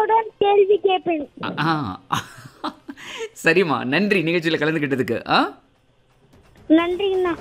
ஆவலுடன் கேள்வி கேட்பேன் ஆ சரிம்மா நன்றி நிகழ்ச்சியில் கலந்துக்கிட்டதுக்கு ஆ நன்றிங்கண்ணா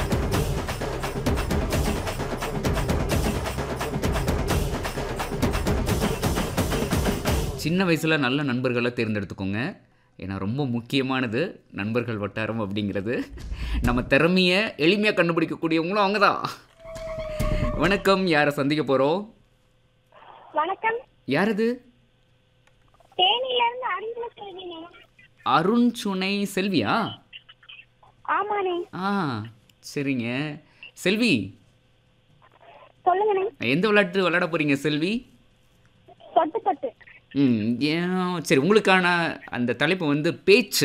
சின்ன வயசில் நல்ல நண்பர்களை தேர்ந்தெடுத்துக்கோங்க ஏன்னா ரொம்ப முக்கியமானது நண்பர்கள் வட்டாரம் அப்படிங்கிறது நம்ம திறமையை எளிமையாக கண்டுபிடிக்கக்கூடியவங்களும் அவங்க தான் வணக்கம் யாரை சந்திக்க போகிறோம் வணக்கம் யார் அது தேனியில இருந்து அறிமுக செய்தினே அருண் சுனை செல்வியா ஆமாண்ணே ஆ சரிங்க செல்வி சொல்லுங்கண்ணே எந்த விளையாட்டு விளையாட போகிறீங்க செல்வி தொட்டு தொட்டு ம் ஏன் சரி உங்களுக்கான அந்த தலைப்பு வந்து பேச்சு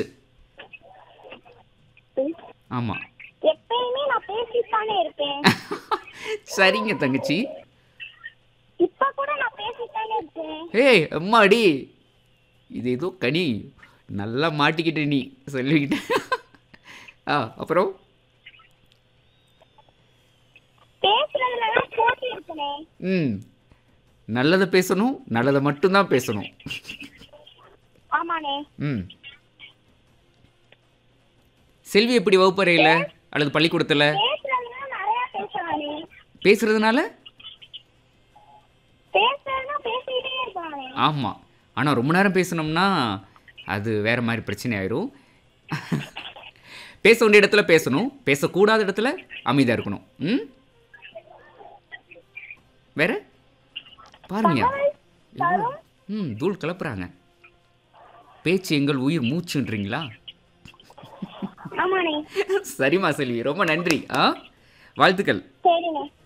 ஆமாம் எப்பயுமே நான் பேசித்தானே இருப்பேன் சரிங்க தங்கச்சி இப்ப கூட நான் பேசித்தானே இருக்கேன் ஏய் அம்மாடி இது ஏதோ கனி நல்லா மாட்டிக்கிட்ட நீ சொல்லிக்கிட்ட ஆ அப்புறம் பேசுறதுல தான் போட்டி இருக்குனே ம் நல்லதை பேசணும் நல்லதை மட்டும்தான் பேசணும் ஆமாண்ணே ம் செல்வி எப்படி வகுப்பறையில் அல்லது பள்ளிக்கூடத்தில் பேசுறதுல நிறைய பேசுவானே பேசுறதுனால பேசுறதுனா பேசிக்கிட்டே இருப்பானே ஆமாம் ஆனால் ரொம்ப நேரம் பேசணும்னா அது வேற மாதிரி பிரச்சனை ஆயிரும் பேச வேண்டிய இடத்துல பேசணும் பேசக்கூடாத இடத்துல அமைதியாக இருக்கணும் ம் வேற பாருங்க எவ்வளோ ம் தூள் கலப்புறாங்க பேச்சு எங்கள் உயிர் மூச்சுன்றீங்களா ஆமாண்ணே சரிம்மா செல்வி ரொம்ப நன்றி ஆ வாழ்த்துக்கள் சரிண்ணே